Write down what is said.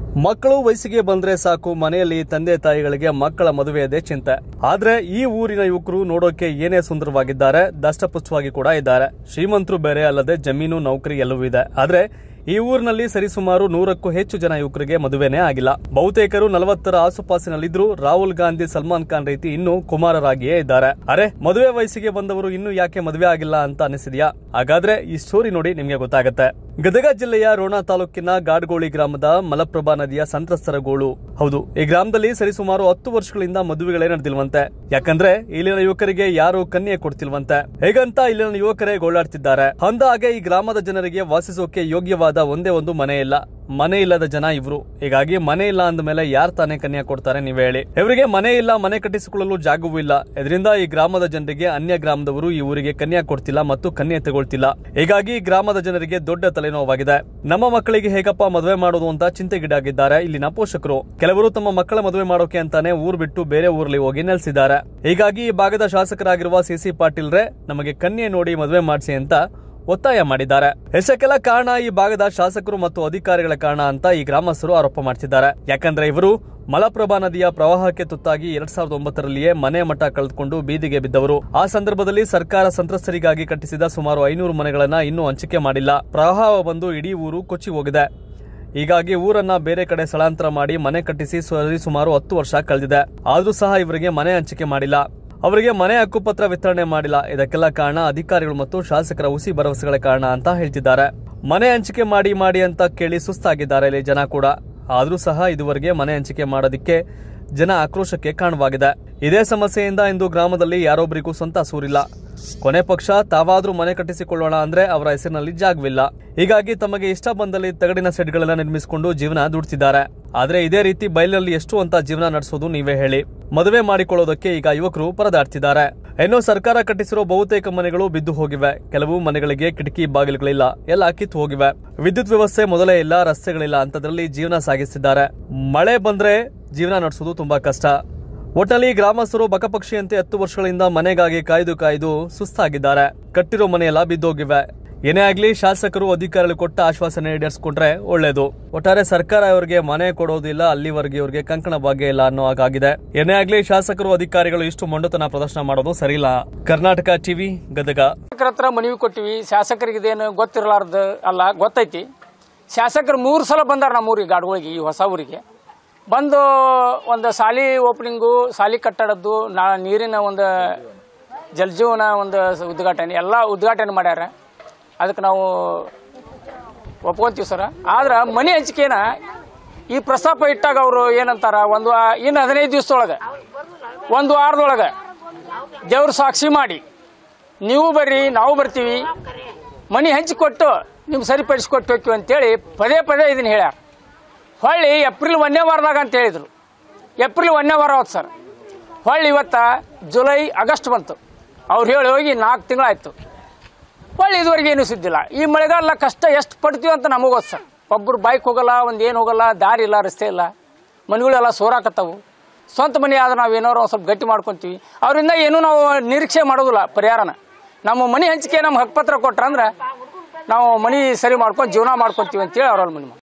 ಮಕ್ಕಳು ವಯಸ್ಸಿಗೆ ಬಂದ್ರೆ ಸಾಕು ಮನೆಯಲ್ಲಿ ತಂದೆ ತಾಯಿಗಳಿಗೆ ಮಕ್ಕಳ ಮದುವೆಯದೇ ಚಿಂತೆ ಆದ್ರೆ ಈ ಊರಿನ ಯುವಕರು ನೋಡೋಕೆ ಏನೇ ಸುಂದರವಾಗಿದ್ದಾರೆ ದಷ್ಟಪುಷ್ಟವಾಗಿ ಕೂಡ ಇದ್ದಾರೆ ಶ್ರೀಮಂತರು ಬೇರೆ ಅಲ್ಲದೆ ಜಮೀನು ನೌಕರಿ ಎಲ್ಲವೂ ಇದೆ ಆದ್ರೆ ಈ ಊರಿನಲ್ಲಿ ಸರಿಸುಮಾರು ನೂರಕ್ಕೂ ಹೆಚ್ಚು ಜನ ಯುವಕರಿಗೆ ಮದುವೆನೇ ಆಗಿಲ್ಲ ಬಹುತೇಕರು ನಲವತ್ತರ ಆಸುಪಾಸಿನಲ್ಲಿದ್ರು ರಾಹುಲ್ ಗಾಂಧಿ ಸಲ್ಮಾನ್ ಖಾನ್ ರೀತಿ ಇನ್ನೂ ಕುಮಾರರಾಗಿಯೇ ಇದ್ದಾರೆ ಅರೆ ಮದುವೆ ವಯಸ್ಸಿಗೆ ಬಂದವರು ಇನ್ನೂ ಯಾಕೆ ಮದುವೆ ಆಗಿಲ್ಲ ಅಂತ ಅನಿಸಿದ್ಯಾ ಹಾಗಾದ್ರೆ ಈ ಸ್ಟೋರಿ ನೋಡಿ ನಿಮ್ಗೆ ಗೊತ್ತಾಗುತ್ತೆ ಗದಗ ಜಿಲ್ಲೆಯ ರೋಣ ತಾಲೂಕಿನ ಗಾಡ್ಗೋಳಿ ಗ್ರಾಮದ ಮಲಪ್ರಭಾ ನದಿಯ ಸಂತ್ರಸ್ತರ ಗೋಳು ಹೌದು ಈ ಗ್ರಾಮದಲ್ಲಿ ಸರಿಸುಮಾರು ಹತ್ತು ವರ್ಷಗಳಿಂದ ಮದುವೆಗಳೇ ನಡೆದಿಲ್ವಂತೆ ಯಾಕಂದ್ರೆ ಇಲ್ಲಿನ ಯುವಕರಿಗೆ ಯಾರು ಕನ್ಯೆ ಕೊಡ್ತಿಲ್ವಂತೆ ಹೇಗಂತ ಇಲ್ಲಿನ ಯುವಕರೇ ಗೋಳಾಡ್ತಿದ್ದಾರೆ ಅಂದಾಗೆ ಈ ಗ್ರಾಮದ ಜನರಿಗೆ ವಾಸಿಸೋಕೆ ಯೋಗ್ಯವಾದ ಒಂದೇ ಒಂದು ಮನೆ ಇಲ್ಲ ಮನೆ ಇಲ್ಲದ ಜನ ಇವ್ರು ಹೀಗಾಗಿ ಮನೆ ಇಲ್ಲ ಅಂದ ಮೇಲೆ ಯಾರ್ ತಾನೇ ಕನ್ಯಾ ಕೊಡ್ತಾರೆ ನೀವೇ ಹೇಳಿ ಇವರಿಗೆ ಮನೆ ಇಲ್ಲ ಮನೆ ಕಟ್ಟಿಸಿಕೊಳ್ಳಲು ಜಾಗವೂ ಇಲ್ಲ ಇದರಿಂದ ಈ ಗ್ರಾಮದ ಜನರಿಗೆ ಅನ್ಯ ಗ್ರಾಮದವರು ಈ ಊರಿಗೆ ಕನ್ಯಾ ಕೊಡ್ತಿಲ್ಲ ಮತ್ತು ಕನ್ಯೆ ತಗೊಳ್ತಿಲ್ಲ ಹೀಗಾಗಿ ಈ ಗ್ರಾಮದ ಜನರಿಗೆ ದೊಡ್ಡ ತಲೆನೋವಾಗಿದೆ ನಮ್ಮ ಮಕ್ಕಳಿಗೆ ಹೇಗಪ್ಪ ಮದುವೆ ಮಾಡೋದು ಅಂತ ಚಿಂತೆಗೀಡಾಗಿದ್ದಾರೆ ಇಲ್ಲಿನ ಪೋಷಕರು ಕೆಲವರು ತಮ್ಮ ಮಕ್ಕಳ ಮದುವೆ ಮಾಡೋಕೆ ಅಂತಾನೆ ಊರ್ ಬಿಟ್ಟು ಬೇರೆ ಊರಲ್ಲಿ ಹೋಗಿ ನೆಲೆಸಿದ್ದಾರೆ ಹೀಗಾಗಿ ಈ ಭಾಗದ ಶಾಸಕರಾಗಿರುವ ಸಿಸಿ ಪಾಟೀಲ್ರೆ ನಮಗೆ ಕನ್ಯೆ ನೋಡಿ ಮದುವೆ ಮಾಡಿಸಿ ಅಂತ ಒತ್ತಾಯ ಮಾಡಿದ್ದಾರೆ ಹೆಚ್ಚಕ್ಕೆಲ್ಲ ಕಾರಣ ಈ ಭಾಗದ ಶಾಸಕರು ಮತ್ತು ಅಧಿಕಾರಿಗಳ ಕಾರಣ ಅಂತ ಈ ಗ್ರಾಮಸ್ಥರು ಆರೋಪ ಮಾಡ್ತಿದ್ದಾರೆ ಯಾಕಂದ್ರೆ ಇವರು ಮಲಪ್ರಭಾ ನದಿಯ ಪ್ರವಾಹಕ್ಕೆ ತುತ್ತಾಗಿ ಎರಡ್ ಸಾವಿರದ ಒಂಬತ್ತರಲ್ಲಿಯೇ ಮನೆ ಮಠ ಕಳೆದುಕೊಂಡು ಬೀದಿಗೆ ಬಿದ್ದವರು ಆ ಸಂದರ್ಭದಲ್ಲಿ ಸರ್ಕಾರ ಸಂತ್ರಸ್ತರಿಗಾಗಿ ಕಟ್ಟಿಸಿದ ಸುಮಾರು ಐನೂರು ಮನೆಗಳನ್ನ ಇನ್ನೂ ಹಂಚಿಕೆ ಮಾಡಿಲ್ಲ ಪ್ರವಾಹ ಬಂದು ಇಡೀ ಊರು ಕೊಚ್ಚಿ ಹೋಗಿದೆ ಹೀಗಾಗಿ ಊರನ್ನ ಬೇರೆ ಕಡೆ ಸ್ಥಳಾಂತರ ಮಾಡಿ ಮನೆ ಕಟ್ಟಿಸಿ ಸರಿ ಸುಮಾರು ಹತ್ತು ವರ್ಷ ಕಳೆದಿದೆ ಆದ್ರೂ ಸಹ ಇವರಿಗೆ ಮನೆ ಹಂಚಿಕೆ ಮಾಡಿಲ್ಲ ಅವರಿಗೆ ಮನೆ ಹಕ್ಕುಪತ್ರ ವಿತರಣೆ ಮಾಡಿಲ್ಲ ಇದಕ್ಕೆಲ್ಲ ಕಾರಣ ಅಧಿಕಾರಿಗಳು ಮತ್ತು ಶಾಸಕರ ಹುಸಿ ಭರವಸೆಗಳ ಕಾರಣ ಅಂತ ಹೇಳ್ತಿದ್ದಾರೆ ಮನೆ ಹಂಚಿಕೆ ಮಾಡಿ ಮಾಡಿ ಅಂತ ಕೇಳಿ ಸುಸ್ತಾಗಿದ್ದಾರೆ ಇಲ್ಲಿ ಜನ ಕೂಡ ಆದ್ರೂ ಸಹ ಇದುವರೆಗೆ ಮನೆ ಹಂಚಿಕೆ ಮಾಡೋದಿಕ್ಕೆ ಜನ ಆಕ್ರೋಶಕ್ಕೆ ಕಾರಣವಾಗಿದೆ ಇದೇ ಸಮಸ್ಯೆಯಿಂದ ಇಂದು ಗ್ರಾಮದಲ್ಲಿ ಯಾರೊಬ್ಬರಿಗೂ ಸ್ವಂತ ಸೂರಿಲ್ಲ ಕೊನೆ ಪಕ್ಷ ತಾವಾದ್ರೂ ಮನೆ ಕಟ್ಟಿಸಿಕೊಳ್ಳೋಣ ಅಂದ್ರೆ ಅವರ ಹೆಸರಿನಲ್ಲಿ ಜಾಗವಿಲ್ಲ ಹೀಗಾಗಿ ತಮಗೆ ಇಷ್ಟ ಬಂದಲ್ಲಿ ತಗಡಿನ ಸೆಟ್ಗಳನ್ನ ನಿರ್ಮಿಸಿಕೊಂಡು ಜೀವನ ದುಡ್ತಿದ್ದಾರೆ ಆದ್ರೆ ಇದೇ ರೀತಿ ಬಯಲಿನಲ್ಲಿ ಎಷ್ಟು ಅಂತ ಜೀವನ ನಡೆಸೋದು ನೀವೇ ಹೇಳಿ ಮದುವೆ ಮಾಡಿಕೊಳ್ಳೋದಕ್ಕೆ ಈಗ ಯುವಕರು ಪರದಾಡ್ತಿದ್ದಾರೆ ಇನ್ನು ಸರ್ಕಾರ ಕಟ್ಟಿಸಿರೋ ಬಹುತೇಕ ಮನೆಗಳು ಬಿದ್ದು ಹೋಗಿವೆ ಕೆಲವು ಮನೆಗಳಿಗೆ ಕಿಟಕಿ ಬಾಗಿಲುಗಳಿಲ್ಲ ಎಲ್ಲ ಕಿತ್ತು ಹೋಗಿವೆ ವಿದ್ಯುತ್ ವ್ಯವಸ್ಥೆ ಮೊದಲೇ ಇಲ್ಲ ರಸ್ತೆಗಳಿಲ್ಲ ಅಂತದ್ರಲ್ಲಿ ಜೀವನ ಸಾಗಿಸಿದ್ದಾರೆ ಮಳೆ ಬಂದ್ರೆ ಜೀವನ ನಡೆಸೋದು ತುಂಬಾ ಕಷ್ಟ ಒಟ್ಟಲ್ಲಿ ಗ್ರಾಮಸ್ಥರು ಬಕಪಕ್ಷಿಯಂತೆ ಹತ್ತು ವರ್ಷಗಳಿಂದ ಮನೆಗಾಗಿ ಕಾಯ್ದು ಕಾಯ್ದು ಸುಸ್ತಾಗಿದ್ದಾರೆ ಕಟ್ಟಿರೋ ಮನೆಯೆಲ್ಲ ಬಿದ್ದೋಗಿವೆ ಏನೇ ಆಗ್ಲಿ ಶಾಸಕರು ಅಧಿಕಾರಿಗಳು ಕೊಟ್ಟ ಆಶ್ವಾಸನೆ ಈಡೇರಿಸಿಕೊಂಡ್ರೆ ಒಳ್ಳೇದು ಒಟ್ಟಾರೆ ಸರ್ಕಾರ ಇವರಿಗೆ ಮನೆ ಕೊಡೋದಿಲ್ಲ ಅಲ್ಲಿವರೆಗೆ ಇವರಿಗೆ ಕಂಕಣ ಭಾಗ್ಯ ಇಲ್ಲ ಅನ್ನೋ ಹಾಗಾಗಿದೆ ಏನೇ ಆಗ್ಲಿ ಶಾಸಕರು ಅಧಿಕಾರಿಗಳು ಇಷ್ಟು ಮೊಂಡುತನ ಪ್ರದರ್ಶನ ಮಾಡೋದು ಸರಿಯಿಲ್ಲ ಕರ್ನಾಟಕ ಟಿವಿ ಗದಗ ಶಾಸಕರ ಹತ್ರ ಮನವಿ ಕೊಟ್ಟಿವಿ ಶಾಸಕರಿಗೆ ಇದೇನು ಗೊತ್ತಿರಲಾರ್ದು ಅಲ್ಲ ಗೊತ್ತೈತಿ ಶಾಸಕರು ಮೂರು ಸಲ ಬಂದಾರ ನಮ್ಮ ಊರಿಗೆ ಗಾಡ್ಗಳಿಗೆ ಈ ಹೊಸ ಊರಿಗೆ ಬಂದು ಒಂದು ಶಾಲಿ ಓಪನಿಂಗು ಶಾಲಿ ಕಟ್ಟಡದ್ದು ನಾ ನೀರಿನ ಒಂದು ಜಲಜೀವನ ಒಂದು ಉದ್ಘಾಟನೆ ಎಲ್ಲ ಉದ್ಘಾಟನೆ ಮಾಡ್ಯಾರ ಅದಕ್ಕೆ ನಾವು ಒಪ್ಕೊಂತೀವಿ ಸರ ಆದ್ರೆ ಮನೆ ಹಂಚಿಕೆನ ಈ ಪ್ರಸ್ತಾಪ ಇಟ್ಟಾಗ ಅವರು ಏನಂತಾರ ಒಂದು ವಾ- ಇನ್ನು ಹದಿನೈದು ದಿವಸದೊಳಗೆ ಒಂದು ವಾರದೊಳಗೆ ದೇವ್ರ ಸಾಕ್ಷಿ ಮಾಡಿ ನೀವು ಬರ್ರಿ ನಾವು ಬರ್ತೀವಿ ಮನೆ ಹಂಚಿಕೊಟ್ಟು ನಿಮ್ಗೆ ಸರಿಪಡಿಸ್ಕೊಟ್ಟು ಹೋಗ್ತೀವಿ ಅಂತೇಳಿ ಪದೇ ಪದೇ ಇದನ್ನ ಹೇಳ್ಯಾರ ಹೊಳ್ಳಿ ಏಪ್ರಿಲ್ ಒಂದನೇ ವಾರದಾಗ ಅಂತ ಹೇಳಿದರು ಏಪ್ರಿಲ್ ಒಂದನೇ ವಾರ ಅವತ್ತು ಸರ್ ಹೊಳ್ಳಿ ಇವತ್ತ ಜುಲೈ ಆಗಸ್ಟ್ ಬಂತು ಅವ್ರು ಹೇಳಿ ಹೋಗಿ ನಾಲ್ಕು ತಿಂಗಳಾಯ್ತು ಹೊಳ್ಳಿ ಇದುವರೆಗೆ ಏನೂ ಸುದ್ದಿಲ್ಲ ಈ ಮಳೆಗಾಲ ಕಷ್ಟ ಎಷ್ಟು ಪಡ್ತೀವಿ ಅಂತ ನಮಗೆ ಗೊತ್ತು ಸರ್ ಒಬ್ಬರು ಬೈಕ್ ಹೋಗಲ್ಲ ಒಂದು ಏನು ಹೋಗಲ್ಲ ದಾರಿ ಇಲ್ಲ ರಸ್ತೆ ಇಲ್ಲ ಮನೆಗಳೆಲ್ಲ ಸೋರಾಕತ್ತವು ಸ್ವಂತ ಮನೆ ಆದ್ರೆ ನಾವು ಏನಾರು ಒಂದು ಸ್ವಲ್ಪ ಗಟ್ಟಿ ಮಾಡ್ಕೊತೀವಿ ಅವರಿಂದ ಏನೂ ನಾವು ನಿರೀಕ್ಷೆ ಮಾಡೋದಿಲ್ಲ ಪರಿಹಾರನ ನಮ್ಮ ಮನೆ ಹಂಚಿಕೆ ನಮ್ಮ ಹಕ್ಕುಪತ್ರ ಕೊಟ್ರಂದ್ರೆ ನಾವು ಮನೆ ಸರಿ ಮಾಡ್ಕೊಂಡು ಜೀವನ ಮಾಡ್ಕೊತೀವಿ ಅಂತೇಳಿ ಅವ್ರಲ್ಲಿ ಮನೆ